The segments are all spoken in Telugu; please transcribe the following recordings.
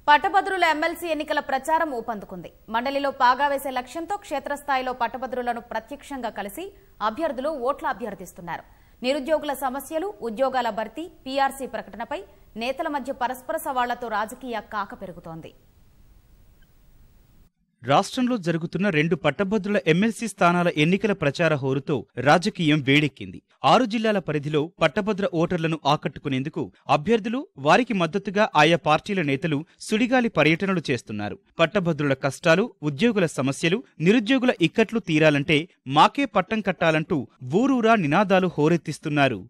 పట్టభద్రుల ఎమ్మెల్సీ ఎన్నికల ప్రచారం ఊపందుకుంది మండలిలో పాగా వేసే లక్ష్యంతో క్షేత్రస్థాయిలో పట్టభద్రులను ప్రత్యక్షంగా కలిసి అభ్యర్థులు ఓట్ల అభ్యర్థిస్తున్నారు నిరుద్యోగుల సమస్యలు ఉద్యోగాల భర్తీ పీఆర్సీ ప్రకటనపై నేతల మధ్య పరస్పర సవాళ్లతో రాజకీయ కాక పెరుగుతోంది రాష్ట్రంలో జరుగుతున్న రెండు పట్టభద్రుల ఎమ్మెల్సీ స్థానాల ఎన్నికల ప్రచార హోరుతో రాజకీయం వేడెక్కింది ఆరు జిల్లాల పరిధిలో పట్టభద్ర ఓటర్లను ఆకట్టుకునేందుకు అభ్యర్థులు వారికి మద్దతుగా ఆయా పార్టీల నేతలు సుడిగాలి పర్యటనలు చేస్తున్నారు పట్టభద్రుల కష్టాలు ఉద్యోగుల సమస్యలు నిరుద్యోగుల ఇక్కట్లు తీరాలంటే మాకే పట్టం కట్టాలంటూ ఊరూరా నినాదాలు హోరెత్తిస్తున్నారు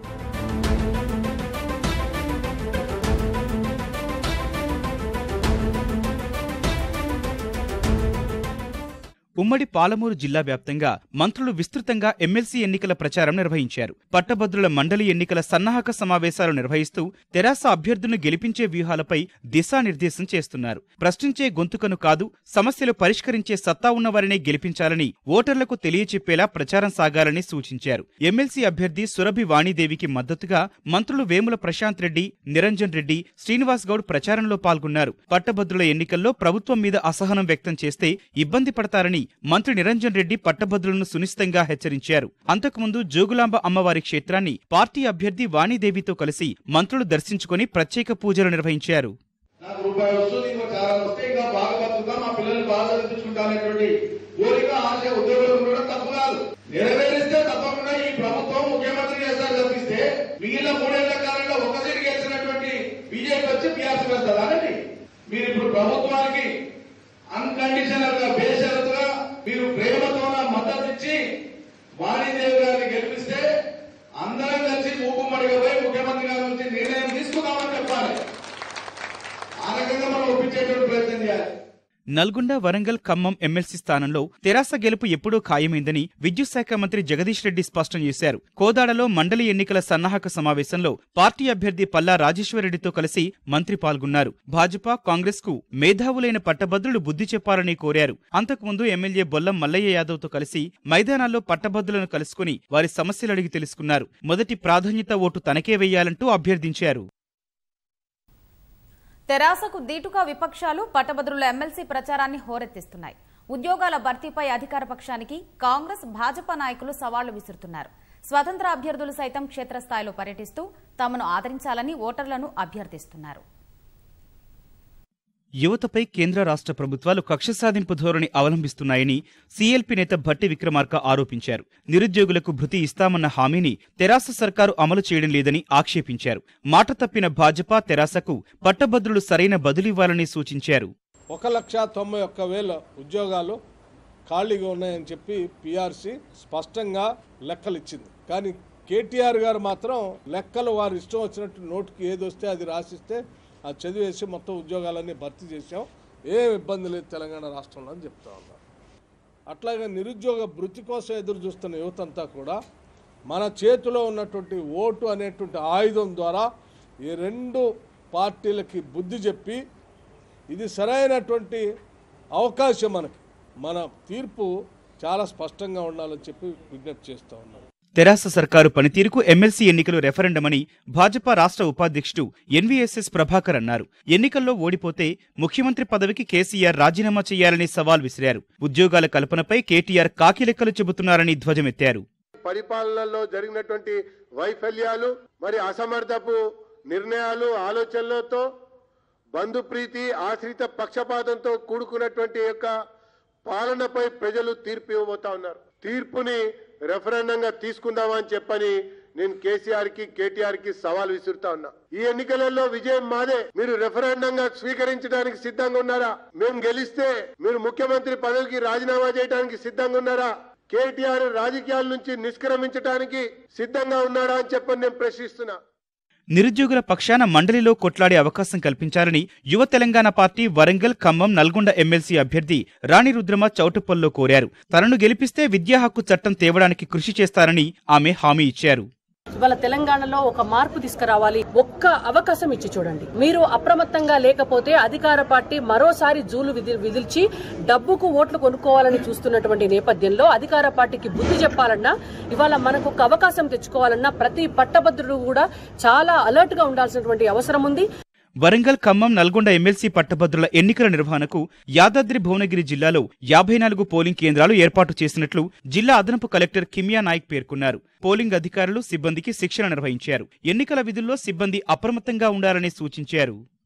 ఉమ్మడి పాలమూరు జిల్లా వ్యాప్తంగా మంత్రులు విస్తృతంగా ఎమ్మెల్సీ ఎన్నికల ప్రచారం నిర్వహించారు పట్టభద్రుల మండలి ఎన్నికల సన్నాహక సమావేశాలు నిర్వహిస్తూ తెరాస అభ్యర్థులను గెలిపించే వ్యూహాలపై దిశానిర్దేశం చేస్తున్నారు ప్రశ్నించే గొంతుకను కాదు సమస్యలు పరిష్కరించే సత్తా ఉన్నవారినే గెలిపించాలని ఓటర్లకు తెలియచెప్పేలా ప్రచారం సాగాలని సూచించారు ఎమ్మెల్సీ అభ్యర్థి సురభి వాణిదేవికి మద్దతుగా మంత్రులు వేముల ప్రశాంత్ రెడ్డి నిరంజన్ రెడ్డి శ్రీనివాస్ గౌడ్ ప్రచారంలో పాల్గొన్నారు పట్టభద్రుల ఎన్నికల్లో ప్రభుత్వం మీద అసహనం వ్యక్తం చేస్తే ఇబ్బంది పడతారని మంత్రి నిరంజన్ రెడ్డి పట్టభద్రులను సునిశ్చితంగా హెచ్చరించారు అంతకుముందు జోగులాంబ అమ్మవారి క్షేత్రాన్ని పార్టీ అభ్యర్థి వాణిదేవితో కలిసి మంత్రులు దర్శించుకుని ప్రత్యేక పూజలు నిర్వహించారు నాకు రూపాయి వస్తుంది ఇంకో చాలా వస్తే ఇంకా బాగా బతుకుతాం మా పిల్లల్ని బాగా చదివించుకుంటా అనేటువంటి కోరిక ఆశ ఉద్యోగులు కూడా తప్పు కాదు నెరవేరిస్తే తప్పకుండా ఈ ప్రభుత్వం ముఖ్యమంత్రి చేస్తారు తప్పిస్తే మిగిలిన మూడేళ్ల కాలంలో ఒక సీట్ గెలిచినటువంటి బీజేపీ వచ్చి పీఆర్సీ వేస్తారు అనండి మీరు ఇప్పుడు ప్రభుత్వానికి అన్కండిషనల్ గా బేషరతుగా మీరు ప్రేమతో మద్దతు ఇచ్చి వాణిదేవి గారిని గెలిపిస్తే అందరం కలిసి ఊపుమడిగా పోయి ముఖ్యమంత్రి గారి నుంచి నిర్ణయం తీసుకుందామని చెప్పాలి ఆ రకంగా మనం ఒప్పించేటువంటి ప్రయత్నం చేయాలి నల్గొండ వరంగల్ ఖమ్మం ఎమ్మెల్సీ స్థానంలో తెరాస గెలుపు ఎప్పుడూ ఖాయమైందని విద్యుత్ శాఖ మంత్రి జగదీష్ రెడ్డి స్పష్టం చేశారు కోదాడలో మండలి ఎన్నికల సన్నాహక సమావేశంలో పార్టీ అభ్యర్థి పల్లా రాజేశ్వరరెడ్డితో కలిసి మంత్రి పాల్గొన్నారు భాజపా కాంగ్రెస్ కు మేధావులైన పట్టభద్రులు బుద్ధి చెప్పాలని కోరారు అంతకుముందు ఎమ్మెల్యే బొల్లం మల్లయ్య యాదవ్ తో కలిసి మైదానాల్లో పట్టభద్రులను కలుసుకుని వారి సమస్యలు అడిగి తెలుసుకున్నారు మొదటి ప్రాధాన్యత ఓటు తనకే వేయాలంటూ అభ్యర్థించారు తెరాసకు దీటుగా విపక్షాలు పట్టభద్రుల ఎమ్మెల్సీ ప్రచారాన్ని హోరెత్తిస్తున్నాయి ఉద్యోగాల భర్తీపై అధికార పక్షానికి కాంగ్రెస్ భాజపా నాయకులు సవాళ్లు విసురుతున్నారు స్వతంత్ర అభ్యర్థులు సైతం క్షేత్రస్థాయిలో పర్యటిస్తూ తమను ఆదరించాలని ఓటర్లను అభ్యర్థిస్తున్నారు యువతపై కేంద్ర రాష్ట్ర ప్రభుత్వాలు కక్ష సాధింపు ధోరణి అవలంబిస్తున్నాయని సీఎల్పీ నేత భట్టి విక్రమార్క ఆరోపించారు నిరుద్యోగులకు భృతి ఇస్తామన్న హామీని తెరాస సర్కారు అమలు చేయడం లేదని ఆక్షేపించారు మాట తప్పిన భాజపా తెరాసకు పట్టభద్రులు సరైన బదులివ్వాలని సూచించారు ఒక లక్ష తొంభై ఒక్క వేల ఉద్యోగాలు ఖాళీగా ఉన్నాయని చెప్పి పిఆర్సీ స్పష్టంగా లెక్కలు ఇచ్చింది కానీ కేటీఆర్ గారు మాత్రం లెక్కలు వారి ఇష్టం వచ్చినట్టు నోటుకి ఏది వస్తే అది రాసిస్తే అది చదివేసి మొత్తం ఉద్యోగాలన్నీ భర్తీ చేశాం ఏం ఇబ్బంది లేదు తెలంగాణ రాష్ట్రంలో అని చెప్తా ఉన్నారు అట్లాగే నిరుద్యోగ వృత్తి కోసం ఎదురు చూస్తున్న యువతంతా కూడా మన చేతిలో ఉన్నటువంటి ఓటు అనేటువంటి ఆయుధం ద్వారా ఈ రెండు పార్టీలకి బుద్ధి చెప్పి ఇది సరైనటువంటి అవకాశం మనకి మన తీర్పు చాలా స్పష్టంగా ఉండాలని చెప్పి విజ్ఞప్తి చేస్తూ ఉన్నాం తెరాస సర్కారు పనితీరుకు ఎమ్మెల్సీ ఎన్నికలు రెఫరెండమని భాజపా రాష్ట్ర ఉపాధ్యక్షుడు ఎన్వీఎస్ఎస్ ప్రభాకర్ అన్నారు ఎన్నికల్లో ఓడిపోతే ముఖ్యమంత్రి పదవికి కేసీఆర్ రాజీనామా చేయాలని సవాల్ విసిరారు ఉద్యోగాల కల్పనపై కేటీఆర్ కాకిలెక్కలు చెబుతున్నారని ధ్వజమెత్తారు పరిపాలనలో జరిగినటువంటి వైఫల్యాలు మరి అసమర్థపు నిర్ణయాలు ఆలోచనలతో బంధుప్రీతి ఆశ్రిత పక్షపాతంతో కూడుకున్నటువంటి యొక్క పాలనపై ప్రజలు తీర్పు ఇవ్వబోతా ఉన్నారు తీర్పుని రెఫరెండంగా తీసుకుందామని చెప్పని నేను కేసీఆర్ కి కేటీఆర్ కి సవాల్ విసురుతా ఉన్నా ఈ ఎన్నికలలో విజయం మాదే మీరు రెఫరెండంగా స్వీకరించడానికి సిద్ధంగా ఉన్నారా మేము గెలిస్తే మీరు ముఖ్యమంత్రి పదవికి రాజీనామా చేయడానికి సిద్ధంగా ఉన్నారా కేటీఆర్ రాజకీయాల నుంచి నిష్క్రమించడానికి సిద్ధంగా ఉన్నాడా అని చెప్పని నేను ప్రశ్నిస్తున్నా నిరుద్యోగుల పక్షాన మండలిలో కొట్లాడే అవకాశం కల్పించాలని యువ తెలంగాణ పార్టీ వరంగల్ ఖమ్మం నల్గొండ ఎమ్మెల్సీ అభ్యర్థి రాణి రుద్రమ చౌటుప్పల్లో కోరారు తనను గెలిపిస్తే విద్యా హక్కు చట్టం తేవడానికి కృషి చేస్తారని ఆమె హామీ ఇచ్చారు ఇవాళ తెలంగాణలో ఒక మార్పు తీసుకురావాలి ఒక్క అవకాశం ఇచ్చి చూడండి మీరు అప్రమత్తంగా లేకపోతే అధికార పార్టీ మరోసారి జూలు విధి విధిల్చి డబ్బుకు ఓట్లు కొనుక్కోవాలని చూస్తున్నటువంటి నేపథ్యంలో అధికార పార్టీకి బుద్ధి చెప్పాలన్నా ఇవాళ మనకు ఒక అవకాశం తెచ్చుకోవాలన్నా ప్రతి పట్టభద్రుడు కూడా చాలా అలర్ట్ గా ఉండాల్సినటువంటి అవసరం ఉంది వరంగల్ ఖమ్మం నల్గొండ ఎమ్మెల్సీ పట్టభద్రుల ఎన్నికల నిర్వహణకు యాదాద్రి భువనగిరి జిల్లాలో యాభై నాలుగు పోలింగ్ కేంద్రాలు ఏర్పాటు చేసినట్లు జిల్లా అదనపు కలెక్టర్ కిమియా నాయక్ పేర్కొన్నారు పోలింగ్ అధికారులు సిబ్బందికి శిక్షణ నిర్వహించారు ఎన్నికల విధుల్లో సిబ్బంది అప్రమత్తంగా ఉండాలని సూచించారు